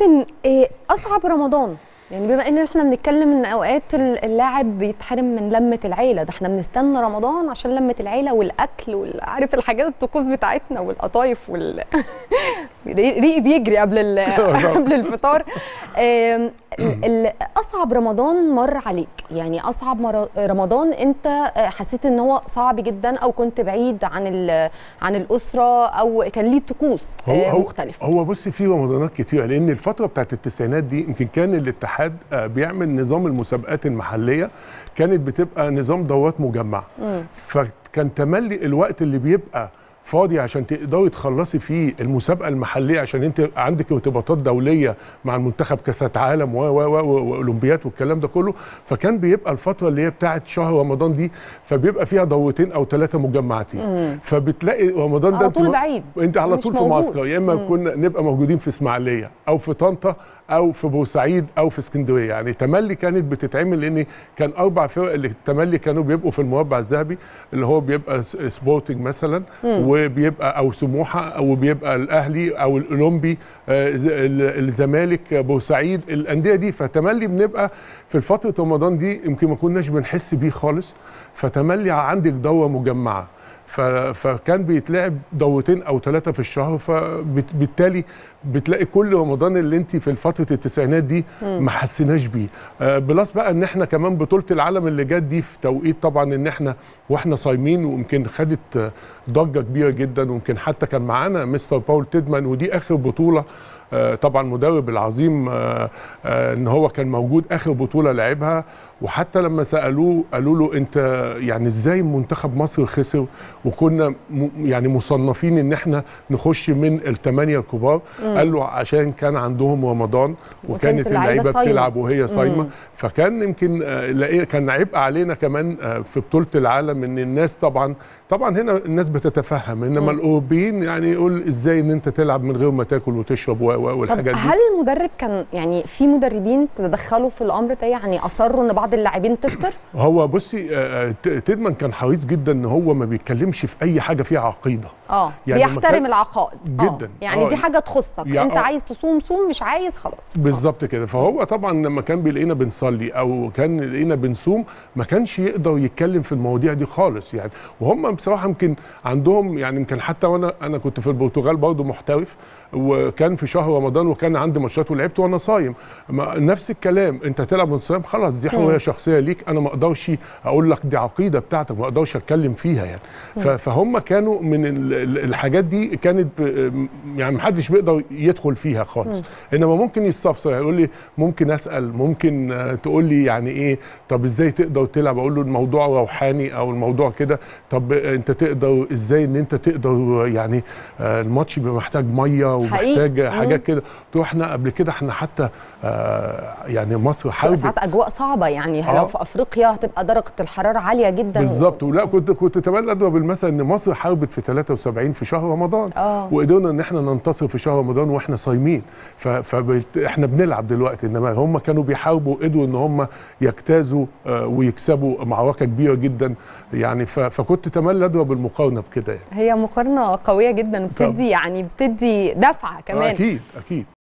كابتن إيه اصعب رمضان يعني بما ان احنا بنتكلم ان اوقات اللاعب بيتحرم من لمه العيله ده احنا بنستنى رمضان عشان لمه العيله والاكل وعارف الحاجات الطقوس بتاعتنا والقطايف وال ريقي بيجري قبل قبل الفطار اصعب رمضان مر عليك يعني اصعب رمضان انت حسيت ان هو صعب جدا او كنت بعيد عن عن الاسره او كان ليه طقوس مختلفه هو بصي في رمضانات كتير لان الفتره بتاعت التسعينات دي يمكن كان الاتحاد بيعمل نظام المسابقات المحليه كانت بتبقى نظام دورات مجمعه فكان تملي الوقت اللي بيبقى فاضي عشان تقدري تخلصي فيه المسابقه المحليه عشان انت عندك ارتباطات دوليه مع المنتخب كاسات عالم و واولمبياد والكلام ده كله فكان بيبقى الفتره اللي هي بتاعه شهر رمضان دي فبيبقى فيها دورتين او ثلاثه مجمعتين فبتلاقي رمضان ده على طول بعيد انت على طول في معسكر يا اما كنا نبقى موجودين في اسماعيليه او في طنطا او في بورسعيد او في اسكندريه يعني تملي كانت بتتعمل لان كان اربع فرق اللي تملي كانوا بيبقوا في المربع الذهبي اللي هو بيبقى سبورتنج مثلا مم. وبيبقى او سموحه او بيبقى الاهلي او الاولمبي الزمالك بورسعيد الانديه دي فتملي بنبقى في فتره رمضان دي يمكن ما كناش بنحس بيه خالص فتملي عندك دوره مجمعه فكان بيتلعب دورتين او ثلاثه في الشهر فبالتالي بتلاقي كل رمضان اللي انت في فتره التسعينات دي ما حسيناش بيه بلس بقى ان احنا كمان بطوله العالم اللي جت دي في توقيت طبعا ان احنا واحنا صايمين ويمكن خدت ضجه كبيره جدا ويمكن حتى كان معانا مستر باول تيدمان ودي اخر بطوله طبعا مدرب العظيم ان هو كان موجود اخر بطوله لعبها وحتى لما سالوه قالوا له انت يعني ازاي منتخب مصر خسر وكنا يعني مصنفين ان احنا نخش من الثمانيه الكبار قال له عشان كان عندهم رمضان وكانت اللعيبه بتلعب وهي صايمه فكان يمكن كان عبء علينا كمان في بطوله العالم ان الناس طبعا طبعا هنا الناس بتتفهم انما الاوروبيين يعني يقول ازاي ان انت تلعب من غير ما تاكل وتشرب والحاجات دي هل المدرب كان يعني في مدربين تدخلوا في الامر ده يعني اصروا ان بعض اللاعبين تفطر هو بصي تيدمان كان حريص جدا ان هو ما بيتكلمش في اي حاجه فيها عقيده اه يعني بيحترم العقائد جدا يعني دي حاجه تخصك يعني انت عايز تصوم صوم مش عايز خلاص بالظبط كده فهو طبعا لما كان بيلاقينا بنصلي او كان لقينا بنصوم ما كانش يقدر يتكلم في المواضيع دي خالص يعني وهم بصراحه يمكن عندهم يعني يمكن حتى وانا انا كنت في البرتغال برضه محترف وكان في شهر رمضان وكان عندي ماتشات ولعبت وانا صايم نفس الكلام انت تلعب وانت صايم خلاص دي حريه شخصيه ليك انا ما اقدرش اقول لك دي عقيده بتاعتك ما اقدرش اتكلم فيها يعني فهم كانوا من الحاجات دي كانت يعني ما حدش بيقدر يدخل فيها خالص انما ممكن يستفسر يقول لي ممكن اسال ممكن تقول لي يعني ايه طب ازاي تقدر تلعب اقول له الموضوع روحاني او الموضوع كده طب انت تقدر ازاي ان انت تقدر يعني الماتش بيبقى محتاج ميه ومحتاج حقيقي. حاجات كده قلت احنا قبل كده احنا حتى آه يعني مصر حاربت ساعات اجواء صعبه يعني آه. لو في افريقيا هتبقى درجه الحراره عاليه جدا بالظبط ولا كنت كنت اتمنى اضرب المثل ان مصر حاربت في 73 في شهر رمضان آه. وقدرنا ان احنا ننتصر في شهر رمضان واحنا صايمين فاحنا بنلعب دلوقتي انما هم كانوا بيحاربوا وقدروا ان هم يجتازوا آه ويكسبوا معركه كبيره جدا يعني فكنت اتمنى اضرب المقارنه بكده يعني هي مقارنه قويه جدا بتدي يعني بتدي دفعه كمان اكيد اكيد